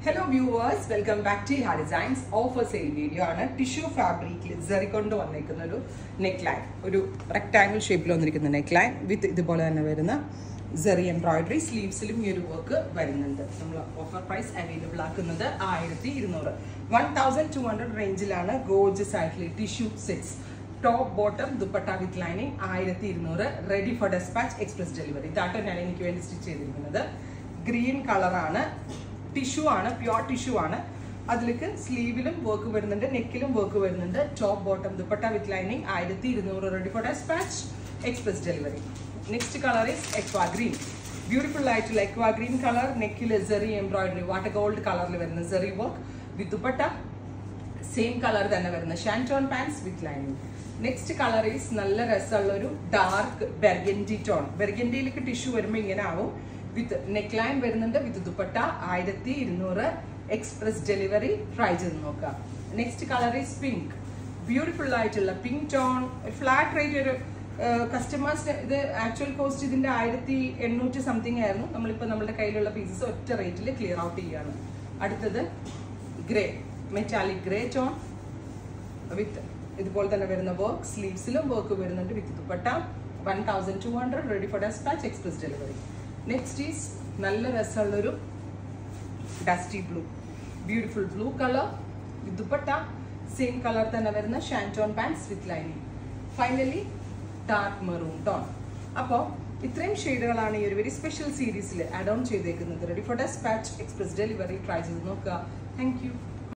hello viewers welcome back to ഹാ designs offer sale video ആണ് tissue ഫാബ്രിക്കിൽ സെറി കൊണ്ട് വന്നിരിക്കുന്ന ഒരു നെക്ക് ലൈൻ ഒരു റെക്ടാങ്കിൾ ഷേപ്പിൽ വന്നിരിക്കുന്ന നെക്ക് ലൈൻ വിത്ത് ഇതുപോലെ തന്നെ വരുന്ന സെറി എംബ്രോയിഡറി സ്ലീവ്സിലും ഈ ഒരു വർക്ക് വരുന്നുണ്ട് നമ്മൾ ഓഫർ പ്രൈസ് അവൈലബിൾ ആക്കുന്നത് ആയിരത്തി ഇരുന്നൂറ് വൺ തൗസൻഡ് ടു ഹൺഡ്രഡ് റേഞ്ചിലാണ് ഗോജസ് ആയിട്ടുള്ള tissue sets top bottom dupatta with lining ആയിരത്തി ഇരുന്നൂറ് ready for dispatch express delivery ഇതാട്ടോ ഞാൻ എനിക്ക് വേണ്ടി സ്റ്റിച്ച് ചെയ്തിരിക്കുന്നത് ഗ്രീൻ കളറാണ് ടിഷ്യൂ ആണ് പ്യോർ ടിഷ്യൂ ആണ് അതിലേക്ക് സ്ലീവിലും വർക്ക് വരുന്നുണ്ട് നെക്കിലും വർക്ക് വരുന്നുണ്ട് top bottom dupatta with lining ആയിരത്തി ഇരുന്നൂറ് ready for dispatch express delivery next colour is aqua green beautiful ആയിട്ടുള്ള എക്വാ ഗ്രീൻ കളർ നെക്കിൽ സെറി എംബ്രോയിഡറി വാട്ടർ ഗോൾഡ് കളറിൽ വരുന്ന സെറി work with dupatta same colour തന്നെ വരുന്ന shantoon pants with lining next colour is നല്ല രസമുള്ള ഒരു ഡാർക്ക് ബെർഗൻഡി ടോൺ ബെർഗൻഡിയിലേക്ക് ടിഷ്യൂ വരുമ്പോൾ ഇങ്ങനെ ആവും വിത്ത് നെക്ക് ലൈൻ വരുന്നുണ്ട് വിത്ത് ദുപ്പട്ട ആയിരത്തി ഇരുന്നൂറ് എക്സ്പ്രസ് ഡെലിവറി ട്രൈ ചെയ്ത് നോക്കാം next colour is pink beautiful ആയിട്ടുള്ള പിങ്ക് ടോൺ ഫ്ലാറ്റ് റേറ്റ് ഒരു കസ്റ്റമേഴ്സിന് ഇത് ആക്ച്വൽ കോസ്റ്റ് ഇതിന്റെ ആയിരത്തി എണ്ണൂറ്റി സംതിങ് ആയിരുന്നു നമ്മളിപ്പോൾ നമ്മുടെ കയ്യിലുള്ള പീസസ് ഒറ്റ റേറ്റിൽ ക്ലിയർ ഔട്ട് ചെയ്യാണ് അടുത്തത് grey metallic grey tone with ഇതുപോലെ തന്നെ വരുന്ന വർക്ക് സ്ലീവ്സിലും വർക്ക് വരുന്നുണ്ട് with dupatta one thousand two hundred ready for dispatch express delivery next is നല്ല രസമുള്ളൊരു dusty blue beautiful blue colour with dupatta same colour തന്നെ വരുന്ന shantoon pants with lining finally dark maroon tone അപ്പോൾ ഇത്രയും ഷെയ്ഡുകളാണ് ഈ ഒരു വെരി സ്പെഷ്യൽ സീരീസിൽ ആഡ് ഓൺ ചെയ്തേക്കുന്നത് ready for dispatch express delivery try ചെയ്ത് നോക്കുക താങ്ക് യു